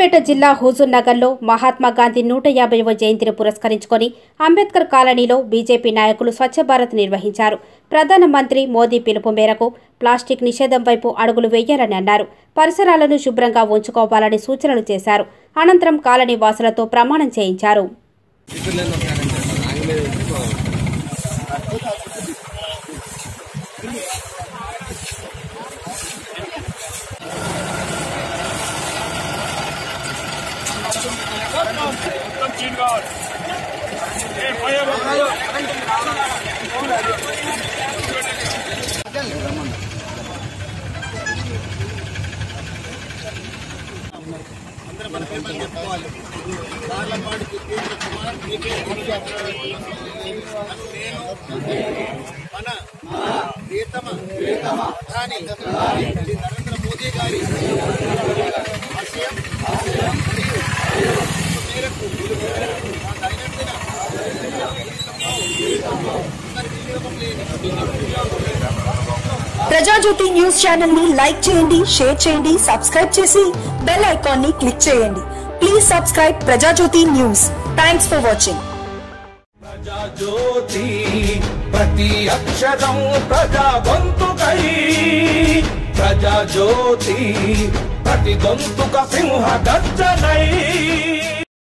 సిద్దిపేట జిల్లా హుజూర్ నగర్లో మహాత్మా గాంధీ నూట యాభైవ జయంతిని పురస్కరించుకొని అంబేద్కర్ కాలనీలో బీజేపీ నాయకులు స్వచ్ఛ భారత్ నిర్వహించారు ప్రధానమంత్రి మోదీ పిలుపు మేరకు ప్లాస్టిక్ నిషేధం వైపు అడుగులు వేయాలని అన్నారు పరిసరాలను శుభ్రంగా ఉంచుకోవాలని సూచనలు చేశారు అనంతరం కాలనీ వాసులతో ప్రమాణం చేయించారు మన ప్రియతమ ప్రధాని శ్రీ నరేంద్ర మోదీ గారి ఆశయం మరియు మేరకు మా దైనందిన వినియోగం లేని ప్రజాజ్యోతి న్యూస్ ఛానల్ ని లైక్ చేయండి షేర్ చేయండి సబ్స్క్రైబ్ చేసి బెల్ ఐకాన్ ని క్లిక్ చేయండి please subscribe Prajajyothi news thanks for watching Prajajyothi ప్రతి అక్షరం ప్రజా గొంతుకై ప్రజాజ్యోతి ప్రతి గొంతుక సింహ గర్జనై